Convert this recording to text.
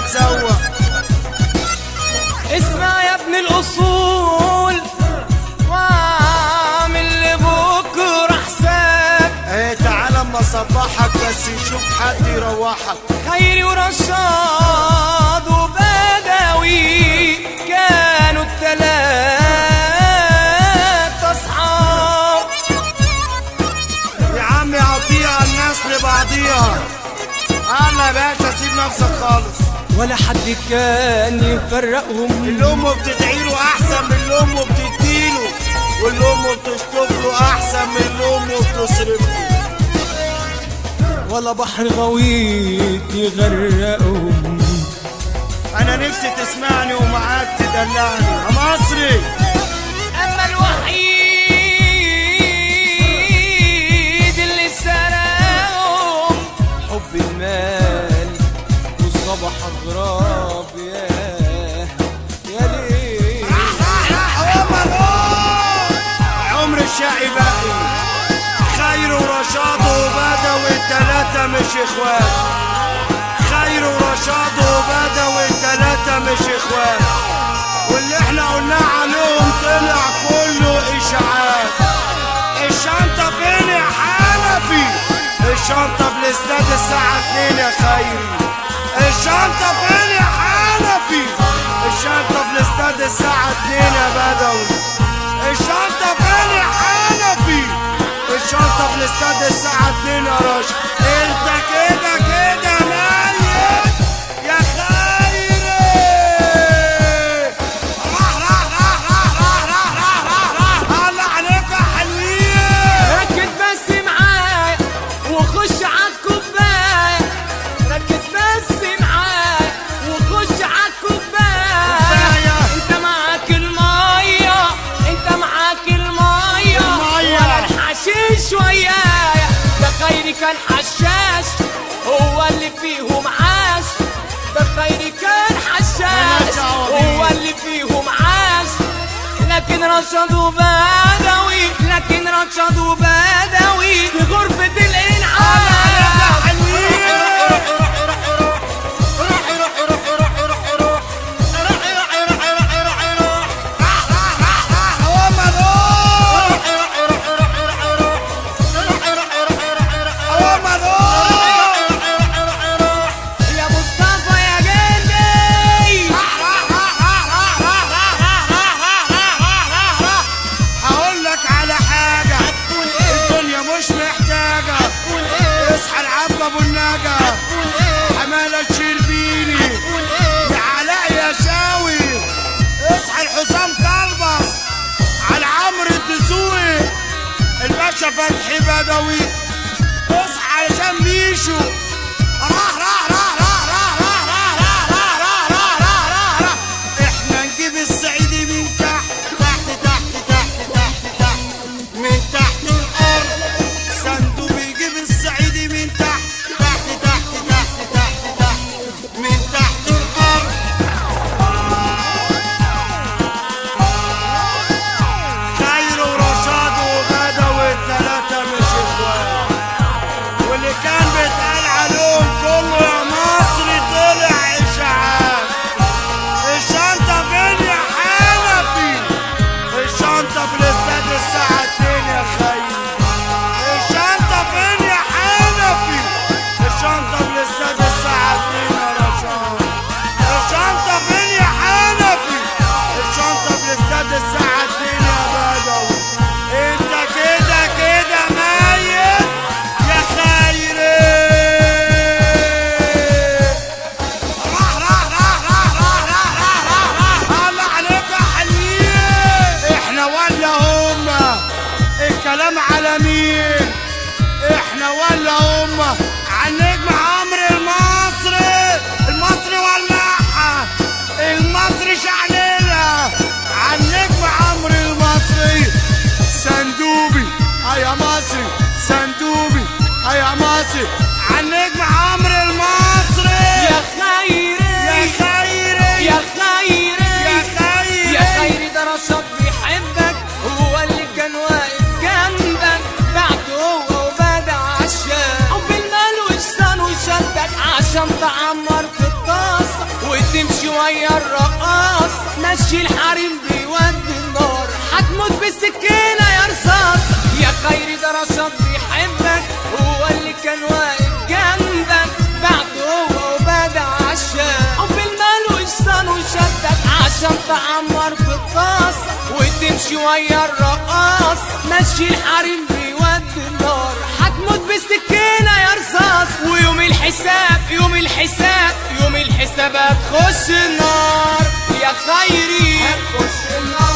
تسوق اسمع يا ابن الأصول واعمل لبكرة حساب ايه تعال اما اصبحك بس نشوف حد يروحك خيري ورشاد وبدوي كانوا التلات أصحاب يا عم يعطيها الناس لبعضيها انا يا باشا سيب نفسك خالص ولا حد كان يفرقهم اللي امه بتدعيله احسن من اللي امه بتديله واللي امه بتشطف له احسن من اللي امه بتصرف له ولا بحر غويط يغرقهم انا نفسي تسمعني ومعاك تدلعني يا مصري أما الوحيد اللي سرقهم حب المال والصبح أغراب يا يا ليه عمر الشقي باقي خير ورشاد وبدوي التلاتة مش اخوات خير ورشاد وبدوي التلاتة مش اخوات واللي احنا قلناه عليهم طلع كله اشاعات الشنطة فين يا حنفي الشنطة في الاستاد الساعة 2 يا خيري الشنطة فين يا حنفي الشنطة في الاستاد الساعة 2 يا بدوي الشنطة فين يا حنفي الشنطة في الاستاد الساعة 2 يا راشد انت كده كده ميت يا خيري راح راح راح راح راح راح راح راح راح الله عليك يا حلوين ركز بس معايا وخش عالكوباية ركز بس معايا وخش عالكوباية انت معاك المية انت معاك المية المية. ولا الحشيش ويايا ده خيري كان حشاش هو اللي فيهم عاش ده خيري كان حشاش هو اللي فيهم عاش لكن رشد وبدوي لكن رشد وبدوي في غرفة الإنعام يا مصطفى يا جندي هقول لك على حاجة الدنيا مش محتاجة اصحى العب ابو النجا حمالة الشربيني يا علاء يا شاوي اصحى الحسام كلبس على عمرو الدسوقي الباشا فتحي بدوي اصحى علشان ميشو راح راح راح راح راح راح راح راح راح راح راح راح راح احنا نجيب الصعيدي من تحت تحت تحت تحت تحت تحت من تحت الارض صندوق بيجيب الصعيدي من تحت تحت تحت تحت تحت تحت من تحت الارض خير ورشاد وغدا والتلاتة مش اخوان واللي كان بيتقال نشاط بيحبك هو اللي كان واقف جنبك بعد هو وبدا عشان حب المال وإحسان وشدك عشان تعمر في الطاسة وتمشي ويا الرقاص ماشي الحريم بيودي النار هتموت بالسكينة يا رصاص ويوم الحساب يوم الحساب يوم الحساب هتخش النار يا خيري هتخش النار